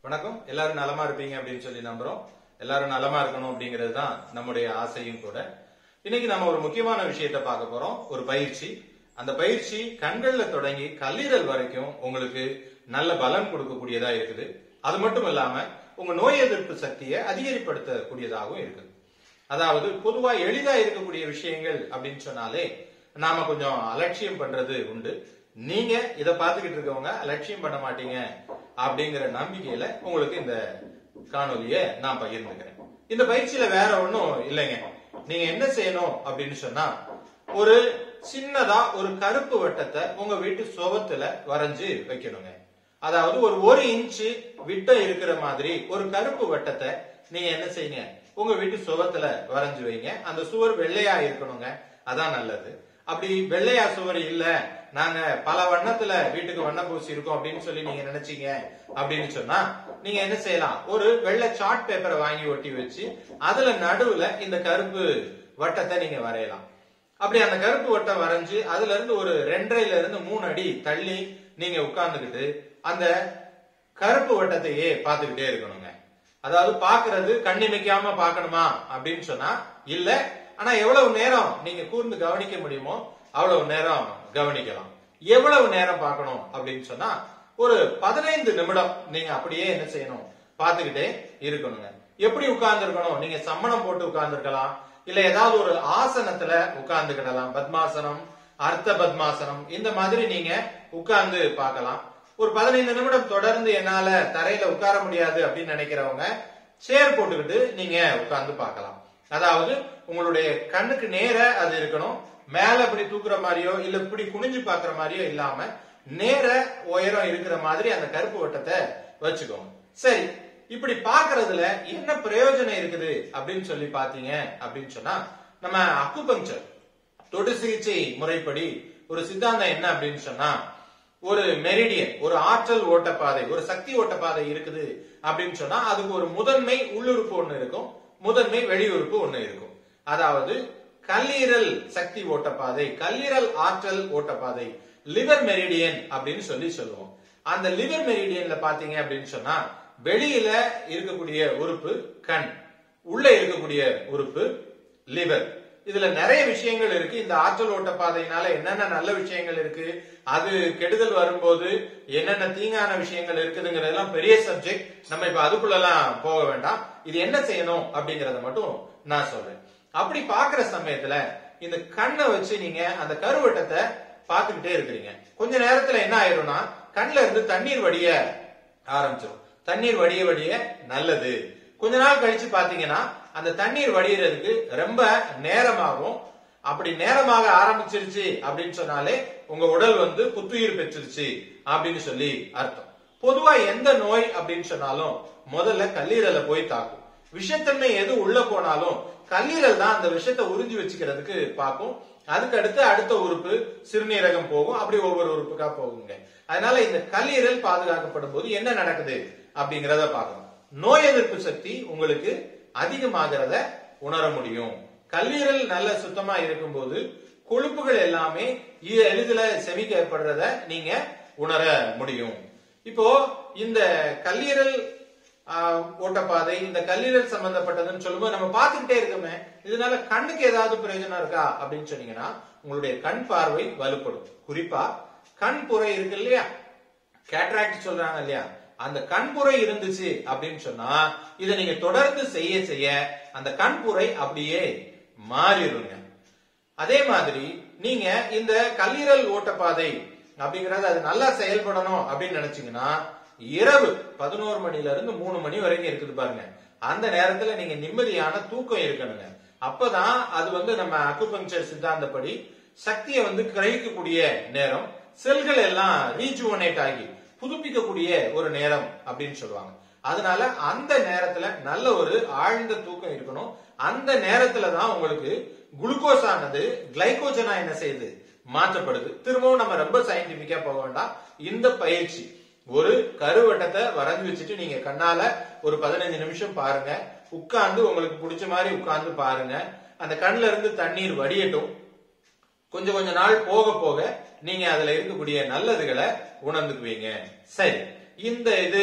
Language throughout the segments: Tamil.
வணக்கம் எல்லாரும் நலமா இருப்பீங்க அப்படின்னு சொல்லி நம்புறோம் எல்லாரும் நலமா இருக்கணும் அப்படிங்கிறது தான் நம்முடைய ஆசையும் கூட இன்னைக்கு நம்ம ஒரு முக்கியமான விஷயத்தை பார்க்க போறோம் ஒரு பயிற்சி அந்த பயிற்சி கண்கள்ல தொடங்கி கல்லீரல் வரைக்கும் உங்களுக்கு நல்ல பலன் கொடுக்கக்கூடியதா இருக்குது அது மட்டும் இல்லாம உங்க நோய் எதிர்ப்பு சக்தியை அதிகரிப்படுத்தக்கூடியதாகவும் இருக்குது அதாவது பொதுவா எளிதா இருக்கக்கூடிய விஷயங்கள் அப்படின்னு சொன்னாலே நாம கொஞ்சம் அலட்சியம் பண்றது உண்டு நீங்க இத பாத்துக்கிட்டு இருக்கவங்க அலட்சியம் பண்ண மாட்டீங்க அப்படிங்கிற நம்பிக்கையில உங்களுக்கு இந்த காணொலிய நான் பகிர்ந்துக்கிறேன் இந்த பயிற்சியில வேற ஒண்ணும் இல்லைங்க நீங்க என்ன செய்யணும் அப்படின்னு சொன்னா ஒரு சின்னதா ஒரு கருப்பு வட்டத்தை உங்க வீட்டு சுவத்துல வரைஞ்சு வைக்கணுங்க அதாவது ஒரு ஒரு இன்ச்சு விட்டம் இருக்கிற மாதிரி ஒரு கருப்பு வட்டத்தை நீங்க என்ன செய்யுங்க உங்க வீட்டு சுவத்துல வரைஞ்சு வைங்க அந்த சுவர் வெள்ளையா இருக்கணுங்க அதான் நல்லது அப்படி வெள்ளையா சுவர் இல்ல நாங்க பல வண்ணத்துல வீட்டுக்கு வண்ணம் பூசி இருக்கோம் அப்படின்னு சொல்லி நீங்க நினைச்சீங்க அப்படின்னு சொன்னா நீங்க என்ன செய்யலாம் ஒரு வெள்ளை சார்ட் பேப்பரை வாங்கி ஒட்டி வச்சு அதுல நடுவுல இந்த கருப்பு வட்டத்தை நீங்க வரையலாம் அப்படி அந்த கருப்பு வட்டம் வரைஞ்சு அதுல இருந்து ஒரு ரெண்டரைல இருந்து மூணு அடி தள்ளி நீங்க உட்கார்ந்துகிட்டு அந்த கருப்பு வட்டத்தையே பார்த்துக்கிட்டே இருக்கணுங்க அதாவது பாக்குறது கண்ணிமைக்காம பார்க்கணுமா அப்படின்னு சொன்னா இல்ல ஆனா எவ்வளவு நேரம் நீங்க கூர்ந்து கவனிக்க முடியுமோ அவ்வளவு நேரம் கவனிக்கலாம் எவ்வளவு நேரம் பார்க்கணும் அப்படின்னு சொன்னா ஒரு பதினைந்து நிமிடம் நீங்க அப்படியே என்ன செய்யணும் பார்த்துக்கிட்டே இருக்கணுங்க எப்படி உட்கார்ந்து இருக்கணும் நீங்க சம்மணம் போட்டு உட்கார்ந்து இருக்கலாம் இல்ல ஏதாவது ஒரு ஆசனத்துல உட்கார்ந்துக்கிடலாம் பத்மாசனம் அர்த்த பத்மாசனம் இந்த மாதிரி நீங்க உட்கார்ந்து பார்க்கலாம் ஒரு பதினைந்து நிமிடம் தொடர்ந்து என்னால தரையில உட்கார முடியாது அப்படின்னு நினைக்கிறவங்க சேர் போட்டுக்கிட்டு நீங்க உட்கார்ந்து பார்க்கலாம் அதாவது உங்களுடைய கண்ணுக்கு நேர அது இருக்கணும் மேல இப்படி தூக்குற மாதிரியோ இல்ல இப்படி குனிஞ்சு பாக்குற மாதிரியோ இல்லாம நேர உயரம் இருக்கிற மாதிரி அந்த கருப்பு வட்டத்தை வச்சுக்கோங்க சரி இப்படி பாக்குறதுல என்ன பிரயோஜனம் இருக்குது அப்படின்னு சொல்லி பாத்தீங்க அப்படின்னு சொன்னா நம்ம அக்குபங்சர் தொடு சிகிச்சை முறைப்படி ஒரு சித்தாந்தம் என்ன அப்படின்னு சொன்னா ஒரு மெரிடியன் ஒரு ஆற்றல் ஓட்டப்பாதை ஒரு சக்தி ஓட்டப்பாதை இருக்குது அப்படின்னு சொன்னா அதுக்கு ஒரு முதன்மை உள்ளுறுப்பு ஒண்ணு இருக்கும் முதன்மை வெளியுறுப்பு ஒண்ணு இருக்கும் அதாவது கல்லீரல் சக்தி ஓட்டப்பாதை கல்லீரல் ஆற்றல் ஓட்டப்பாதை லிவர் மெரிடியன் அப்படின்னு சொல்லி சொல்லுவோம் அந்த லிவர் மெரிடியன்ல பாத்தீங்க அப்படின்னு சொன்னா வெளியில இருக்கக்கூடிய உறுப்பு கண் உள்ள இருக்கக்கூடிய உறுப்பு லிவர் இதுல நிறைய விஷயங்கள் இருக்கு இந்த ஆற்றல் ஓட்ட பாதையினால என்னென்ன நல்ல விஷயங்கள் இருக்கு அது கெடுதல் வரும்போது என்னென்ன தீங்கான விஷயங்கள் இருக்குதுங்கிறதெல்லாம் பெரிய சப்ஜெக்ட் நம்ம இப்ப அதுக்குள்ளலாம் போக வேண்டாம் இது என்ன செய்யணும் அப்படிங்கறத மட்டும் நான் சொல்றேன் அப்படி பாக்குற சமயத்துல இந்த கண்ணை வச்சு நீங்க அந்த கருவட்டத்தை பார்த்துக்கிட்டே இருக்கிறீங்க கொஞ்ச நேரத்துல என்ன ஆயிரும்னா கண்ணுல இருந்து தண்ணீர் வடிய ஆரம்பிச்சிடும் தண்ணீர் வடிய வடிய நல்லது கொஞ்ச நாள் கழிச்சு பாத்தீங்கன்னா அந்த தண்ணீர் வடிகிறதுக்கு ரொம்ப நேரமாகும் அப்படி நேரமாக ஆரம்பிச்சிருச்சு அப்படின்னு சொன்னாலே உங்க உடல் வந்து புத்துயிர் பெற்றுருச்சு அப்படின்னு சொல்லி அர்த்தம் பொதுவா எந்த நோய் அப்படின்னு சொன்னாலும் முதல்ல கல்லீரலை போய் தாக்கும் விஷத்தன்மை எது உள்ள போனாலும் கல்லீரல் தான் அந்த விஷத்தை உறிஞ்சி வச்சுக்கிறதுக்கு பார்க்கும் அதுக்கு அடுத்து அடுத்த உறுப்பு சிறுநீரகம் போகும் அப்படி ஒவ்வொரு உறுப்புக்கா போகுங்க அதனால இந்த கல்லீரல் பாதுகாக்கப்படும் போது என்ன நடக்குது அப்படிங்கறத பார்க்கணும் நோய் எதிர்ப்பு சக்தி உங்களுக்கு அதிகமாகிறத உணர முடியும் கல்லீரல் நல்ல சுத்தமா இருக்கும்போது கொழுப்புகள் எல்லாமே எளிதில செமிக்க ஏற்படுறத நீங்க உணர முடியும் இப்போ இந்த கல்லீரல் ஓட்டப்பாதை இந்த கல்லீரல் சம்பந்தப்பட்டதுன்னு சொல்லும்போது நம்ம பார்த்துக்கிட்டே இருக்கோமே இதனால கண்ணுக்கு ஏதாவது பிரயோஜனம் இருக்கா அப்படின்னு சொன்னீங்கன்னா உங்களுடைய கண் பார்வை வலுப்படும் குறிப்பா கண் புரை இருக்கு இல்லையா கேட்ராக்ட் சொல்றாங்க இல்லையா அந்த கண்புரை இருந்துச்சு அப்படின்னு சொன்னா இதை நீங்க தொடர்ந்து செய்ய செய்ய அந்த கண்புரை அப்படியே மாறிடுங்க அதே மாதிரி நீங்க இந்த கல்லீரல் ஓட்டப்பாதை அப்படிங்கறது அது நல்லா செயல்படணும் அப்படின்னு நினைச்சீங்கன்னா இரவு பதினோரு மணில இருந்து மூணு மணி வரைக்கும் இருக்குது பாருங்க அந்த நேரத்துல நீங்க நிம்மதியான தூக்கம் இருக்கணுங்க அப்பதான் அது வந்து நம்ம அக்குபங்சர் சித்தாந்தப்படி சக்தியை வந்து கிரகிக்கக்கூடிய நேரம் செல்கள் எல்லாம் ரீஜுவனேட் ஆகி புதுப்பிக்கக்கூடிய ஒரு நேரம் அப்படின்னு சொல்லுவாங்க அதனால அந்த நேரத்துல நல்ல ஒரு ஆழ்ந்த தூக்கம் இருக்கணும் அந்த நேரத்துல தான் உங்களுக்கு குளுக்கோஸ் ஆனது கிளைகோஜனா என்ன செய்யுது மாற்றப்படுது திரும்பவும் நம்ம ரொம்ப சயின்டிபிக்கா போக வேண்டாம் இந்த பயிற்சி ஒரு கருவட்டத்தை வரைஞ்சு வச்சுட்டு நீங்க கண்ணால ஒரு பதினஞ்சு நிமிஷம் பாருங்க உட்கார்ந்து உங்களுக்கு பிடிச்ச மாதிரி உட்கார்ந்து பாருங்க அந்த கண்ணுல இருந்து தண்ணீர் வடியட்டும் கொஞ்சம் கொஞ்ச நாள் போக போக நீங்க அதுல இருக்கக்கூடிய நல்லதுகளை உணர்ந்துக்குவீங்க சரி இந்த இது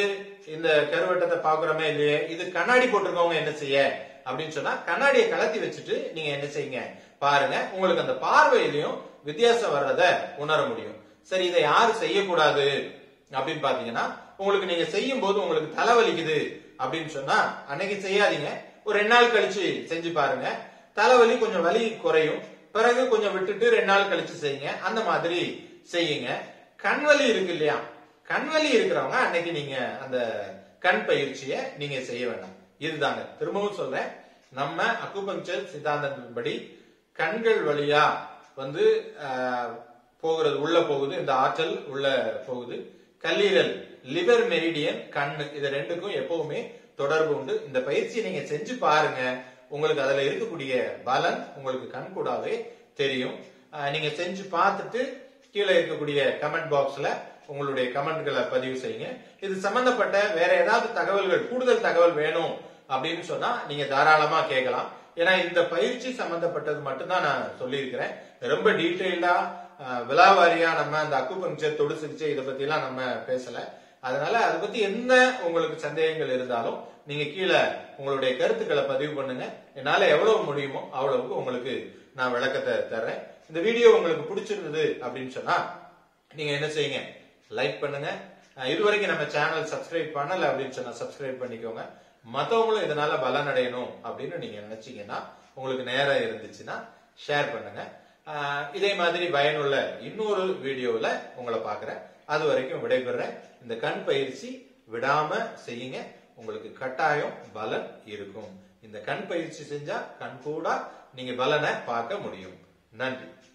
இந்த கருவட்டத்தை பாக்குறோமே இல்லையே இது கண்ணாடி போட்டிருக்கவங்க என்ன செய்ய அப்படின்னு சொன்னா கண்ணாடியை கலத்தி வச்சுட்டு நீங்க என்ன செய்யுங்க பாருங்க உங்களுக்கு அந்த பார்வையிலையும் வித்தியாசம் வர்றத உணர முடியும் சரி இதை யாரு செய்யக்கூடாது அப்படின்னு பாத்தீங்கன்னா உங்களுக்கு நீங்க செய்யும் போது உங்களுக்கு தலைவலிக்குது அப்படின்னு சொன்னா அன்னைக்கு செய்யாதீங்க ஒரு ரெண்டு நாள் கழிச்சு செஞ்சு பாருங்க தலைவலி கொஞ்சம் வலி குறையும் பிறகு கொஞ்சம் விட்டுட்டு ரெண்டு நாள் கழிச்சு செய்யுங்க அந்த மாதிரி செய்யுங்க கண்வலி இருக்கு இல்லையா கண்வலி இருக்கிறவங்க அன்னைக்கு நீங்க அந்த கண் பயிற்சியை நீங்க செய்ய வேண்டாம் இதுதாங்க திரும்பவும் சொல்றேன் நம்ம அக்குபஞ்சர் சித்தாந்தத்தின்படி கண்கள் வழியா வந்து ஆஹ், போகிறது உள்ள போகுது இந்த ஆற்றல் உள்ள போகுது கல்லீரல் லிவர் மெரிடியன் கண்ணு இது ரெண்டுக்கும் எப்பவுமே தொடர்பு உண்டு இந்த பயிற்சியை நீங்க செஞ்சு பாருங்க உங்களுக்கு அதுல இருக்கக்கூடிய பலன் உங்களுக்கு கண் கூடாவே தெரியும் ஆஹ், நீங்க செஞ்சு பார்த்துட்டு கீழே இருக்கக்கூடிய கமெண்ட் பாக்ஸ்ல உங்களுடைய கமெண்ட்களை பதிவு செய்யுங்க இது சம்பந்தப்பட்ட வேற ஏதாவது தகவல்கள் கூடுதல் தகவல் வேணும் அப்படின்னு சொன்னா நீங்க தாராளமா கேட்கலாம் ஏன்னா இந்த பயிற்சி சம்பந்தப்பட்டது மட்டும்தான் நான் சொல்லியிருக்கிறேன் ரொம்ப டீட்டெயில்டா விலாவாரியா நம்ம அந்த அக்குபங்சர் தொடு சிகிச்சை இதை பத்தி எல்லாம் நம்ம பேசல அதனால அதை பத்தி என்ன உங்களுக்கு சந்தேகங்கள் இருந்தாலும் நீங்க கீழே உங்களுடைய கருத்துக்களை பதிவு பண்ணுங்க என்னால எவ்வளவு முடியுமோ அவ்வளவுக்கு உங்களுக்கு நான் விளக்கத்தை தர்றேன் இந்த வீடியோ உங்களுக்கு பிடிச்சிருந்தது அப்படின்னு சொன்னா நீங்க என்ன செய்யுங்க லைக் பண்ணுங்க அஹ் இதுவரைக்கும் நம்ம சேனல் சப்ஸ்கிரைப் பண்ணல அப்படின்னு சொன்னா சப்ஸ்கிரைப் பண்ணிக்கோங்க மத்தவங்களும் இதனால பலன் அடையணும் அப்படின்னு நீங்க நினைச்சீங்கன்னா உங்களுக்கு நேரம் இருந்துச்சுன்னா ஷேர் பண்ணுங்க அஹ் இதே மாதிரி பயனுள்ள இன்னொரு வீடியோல உங்களை பார்க்கறேன் அது வரைக்கும் விடைபெறேன் இந்த கண் பயிற்சி விடாம செய்யுங்க உங்களுக்கு கட்டாயம் பலன் இருக்கும் இந்த கண் பயிற்சி செஞ்சா கண் கூட நீங்க பலனை பார்க்க முடியும் நன்றி